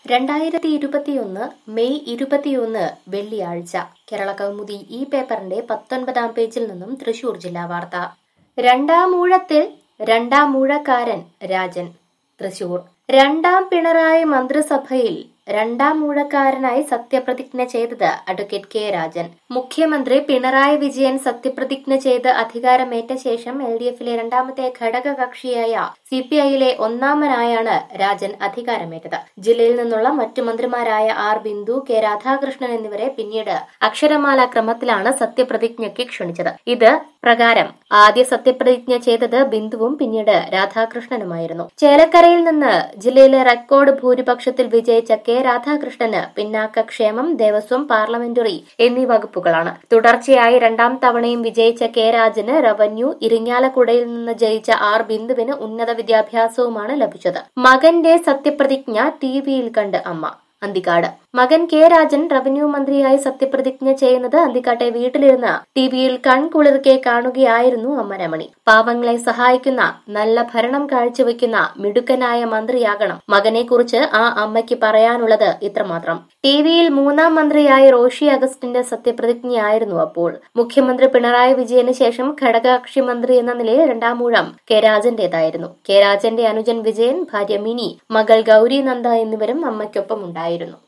രണ്ടായിരത്തി ഇരുപത്തിയൊന്ന് മെയ് ഇരുപത്തിയൊന്ന് വെള്ളിയാഴ്ച കേരള കൗമുദി ഈ പേപ്പറിന്റെ പത്തൊൻപതാം പേജിൽ നിന്നും തൃശൂർ ജില്ലാ വാർത്ത രണ്ടാം ഊഴത്തിൽ രണ്ടാം ഊഴക്കാരൻ രാജൻ തൃശൂർ രണ്ടാം പിണറായി മന്ത്രിസഭയിൽ രണ്ടാം ഊഴക്കാരനായി സത്യപ്രതിജ്ഞ ചെയ്തത് അഡ്വക്കേറ്റ് കെ രാജൻ മുഖ്യമന്ത്രി പിണറായി വിജയൻ സത്യപ്രതിജ്ഞ ചെയ്ത് അധികാരമേറ്റ ശേഷം എൽ ഡി എഫിലെ രണ്ടാമത്തെ ഘടക കക്ഷിയായ സി പി ഐയിലെ ഒന്നാമനായാണ് രാജൻ അധികാരമേറ്റത് ജില്ലയിൽ നിന്നുള്ള മറ്റു മന്ത്രിമാരായ ആർ ബിന്ദു കെ രാധാകൃഷ്ണൻ എന്നിവരെ പിന്നീട് അക്ഷരമാല ക്രമത്തിലാണ് സത്യപ്രതിജ്ഞയ്ക്ക് ക്ഷണിച്ചത് ഇത് പ്രകാരം ആദ്യ സത്യപ്രതിജ്ഞ ചെയ്തത് ബിന്ദുവും പിന്നീട് രാധാകൃഷ്ണനുമായിരുന്നു ചേലക്കരയിൽ നിന്ന് ജില്ലയിലെ റെക്കോർഡ് ഭൂരിപക്ഷത്തിൽ വിജയിച്ച കെ രാധാകൃഷ്ണന് പിന്നാക്കക്ഷേമം ദേവസ്വം പാർലമെന്ററി എന്നീ വകുപ്പുകളാണ് തുടർച്ചയായി രണ്ടാം തവണയും വിജയിച്ച കെ രാജന് റവന്യൂ ഇരിങ്ങാലക്കുടയിൽ നിന്ന് ജയിച്ച ആർ ബിന്ദുവിന് ഉന്നത വിദ്യാഭ്യാസവുമാണ് ലഭിച്ചത് മകന്റെ സത്യപ്രതിജ്ഞ ടിവിയിൽ കണ്ട് അമ്മ അന്തിക്കാട് മകൻ കെ രാജൻ റവന്യൂ മന്ത്രിയായി സത്യപ്രതിജ്ഞ ചെയ്യുന്നത് അന്തിക്കാട്ടെ വീട്ടിലിരുന്ന് ടിവിയിൽ കൺകുളിർക്കെ കാണുകയായിരുന്നു അമ്മ രമണി പാവങ്ങളെ സഹായിക്കുന്ന നല്ല ഭരണം കാഴ്ചവെക്കുന്ന മിടുക്കനായ മന്ത്രിയാകണം മകനെ കുറിച്ച് ആ അമ്മയ്ക്ക് പറയാനുള്ളത് ഇത്രമാത്രം ടിവിയിൽ മൂന്നാം മന്ത്രിയായ റോഷി അഗസ്റ്റിന്റെ സത്യപ്രതിജ്ഞയായിരുന്നു അപ്പോൾ മുഖ്യമന്ത്രി പിണറായി വിജയന് ശേഷം ഘടകകക്ഷി മന്ത്രി എന്ന നിലയിൽ രണ്ടാം ഊഴം കെ രാജന്റേതായിരുന്നു കെ രാജന്റെ അനുജൻ വിജയൻ ഭാര്യ മിനി മകൾ ഗൌരി നന്ദ എന്നിവരും അമ്മയ്ക്കൊപ്പം ഉണ്ടായിരുന്നു